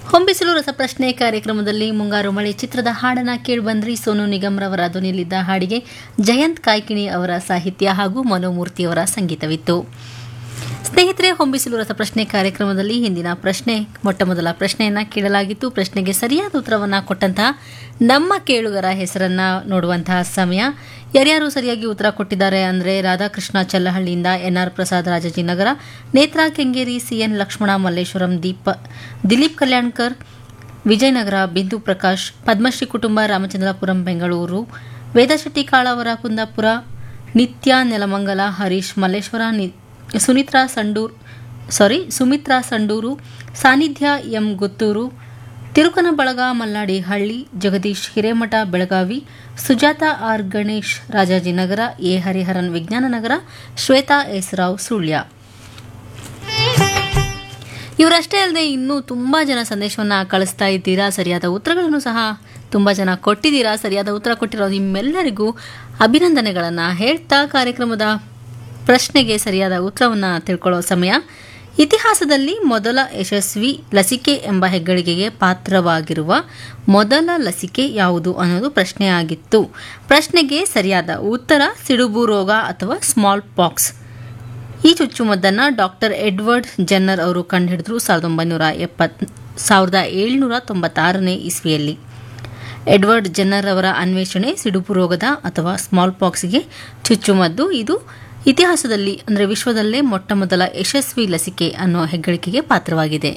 ಹೊಂಬಿಸಲು ರಸಪ್ರಶ್ನೆ ಕಾರ್ಯಕ್ರಮದಲ್ಲಿ ಮುಂಗಾರು ಮಳೆ ಚಿತ್ರದ ಹಾಡನ್ನ ಕೇಳಿಬಂದ್ರಿ ಸೋನು ನಿಗಮ್ರವರ ಧ್ವನಿಯಲ್ಲಿದ್ದ ಹಾಡಿಗೆ ಜಯಂತ್ ಕಾಯ್ಕಿಣಿ ಅವರ ಸಾಹಿತ್ಯ ಹಾಗೂ ಮನೋಮೂರ್ತಿಯವರ ಸಂಗೀತವಿತ್ತು ಸ್ನೇಹಿತರೆ ಹೊಂಬಿಸಲು ರಸಪ್ರಶ್ನೆ ಕಾರ್ಯಕ್ರಮದಲ್ಲಿ ಹಿಂದಿನ ಪ್ರಶ್ನೆ ಮೊಟ್ಟಮೊದಲ ಪ್ರಶ್ನೆಯನ್ನ ಕೇಳಲಾಗಿತ್ತು ಪ್ರಶ್ನೆಗೆ ಸರಿಯಾದ ಉತ್ತರವನ್ನ ಕೊಟ್ಟಂತಹ ನಮ್ಮ ಕೇಳುಗರ ಹೆಸರನ್ನ ನೋಡುವಂತಹ ಸಮಯ ಯಾರ್ಯಾರು ಸರಿಯಾಗಿ ಉತ್ತರ ಕೊಟ್ಟಿದ್ದಾರೆ ಅಂದರೆ ರಾಧಾಕೃಷ್ಣ ಚಲ್ಲಹಳ್ಳಿಯಿಂದ ಎನ್ಆರ್ ಪ್ರಸಾದ್ ರಾಜಾಜಿನಗರ ನೇತ್ರಾ ಕೆಂಗೇರಿ ಸಿಎನ್ ಲಕ್ಷ್ಮಣ ಮಲ್ಲೇಶ್ವರಂ ದೀಪ ದಿಲೀಪ್ ಕಲ್ಯಾಣ್ಕರ್ ವಿಜಯನಗರ ಬಿಂದು ಪ್ರಕಾಶ್ ಪದ್ಮಶ್ರೀ ಕುಟುಂಬ ರಾಮಚಂದ್ರಪುರಂ ಬೆಂಗಳೂರು ವೇದಶೆಟ್ಟಿ ಕಾಳವರ ಕುಂದಾಪುರ ನಿತ್ಯ ನೆಲಮಂಗಲ ಹರೀಶ್ ಮಲ್ಲೇಶ್ವರ ನಿ ಸುನಿತ್ರಾ ಸಂಡೂರ್ ಸಾರಿ ಸುಮಿತ್ರಾ ಸಂಡೂರು ಸಾನ್ನಿಧ್ಯ ಎಂ ಗುತ್ತೂರು ತಿರುಕನ ಬಳಗ Malladi Halli Jagadish Hiremath Belagavi Sujata R Ganesh Rajajinagar A Hariharan Vijnana Nagar Shweta S Rao Sullia ಇವರಷ್ಟೇ ಅಲ್ಲದೆ ಇನ್ನೂ ತುಂಬ ಜನ ಸಂದೇಶವನ್ನು ಕಳಿಸ್ತಾ ಇದ್ದೀರಾ ಸರಿಯಾದ ಉತ್ತರಗಳನ್ನು ಸಹ ತುಂಬ ಜನ ಕೊಟ್ಟಿದ್ದೀರಾ ಸರಿಯಾದ ಉತ್ತರ ಕೊಟ್ಟಿರೋ ನಿಮ್ಮೆಲ್ಲರಿಗೂ ಅಭಿನಂದನೆಗಳನ್ನು ಹೇಳ್ತಾ ಕಾರ್ಯಕ್ರಮದ ಪ್ರಶ್ನೆಗೆ ಸರಿಯಾದ ಉತ್ತರವನ್ನು ತಿಳ್ಕೊಳ್ಳೋ ಸಮಯ ಇತಿಹಾಸದಲ್ಲಿ ಮೊದಲ ಯಶಸ್ವಿ ಲಸಿಕೆ ಎಂಬ ಹೆಗ್ಗಳಿಕೆಗೆ ಪಾತ್ರವಾಗಿರುವ ಮೊದಲ ಲಸಿಕೆ ಯಾವುದು ಅನ್ನೋದು ಪ್ರಶ್ನೆಯಾಗಿತ್ತು ಪ್ರಶ್ನೆಗೆ ಸರಿಯಾದ ಉತ್ತರ ಸಿಡುಬು ರೋಗ ಅಥವಾ ಸ್ಮಾಲ್ ಪಾಕ್ಸ್ ಈ ಚುಚ್ಚುಮದ್ದನ್ನು ಡಾಕ್ಟರ್ ಎಡ್ವರ್ಡ್ ಜನ್ನರ್ ಅವರು ಕಂಡುಹಿಡಿದ್ರು ಸಾವಿರದ ಒಂಬೈನೂರ ಎಪ್ಪತ್ ಸಾವಿರದ ಏಳ್ನೂರ ತೊಂಬತ್ತಾರನೇ ಇಸ್ವಿಯಲ್ಲಿ ಎಡ್ವರ್ಡ್ ಜನ್ನರ್ ಅವರ ಅನ್ವೇಷಣೆ ಸಿಡುಬು ರೋಗದ ಅಥವಾ ಸ್ಮಾಲ್ ಪಾಕ್ಸ್ಗೆ ಚುಚ್ಚುಮದ್ದು ಇದು ಇತಿಹಾಸದಲ್ಲಿ ಅಂದರೆ ವಿಶ್ವದಲ್ಲೇ ಮೊಟ್ಟ ಮೊದಲ ಯಶಸ್ವಿ ಲಸಿಕೆ ಅನ್ನೋ ಹೆಗ್ಗಳಿಕೆಗೆ ಪಾತ್ರವಾಗಿದೆ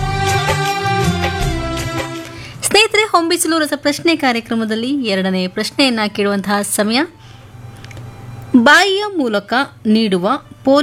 ಸ್ನೇಹಿತರೆ ಹೊಂಬಿಸಲು ರಸಪ್ರಶ್ನೆ ಕಾರ್ಯಕ್ರಮದಲ್ಲಿ ಎರಡನೇ ಪ್ರಶ್ನೆಯನ್ನ ಕೇಳುವಂತಹ ಸಮಯ ಬಾಯಿಯ ಮೂಲಕ ನೀಡುವ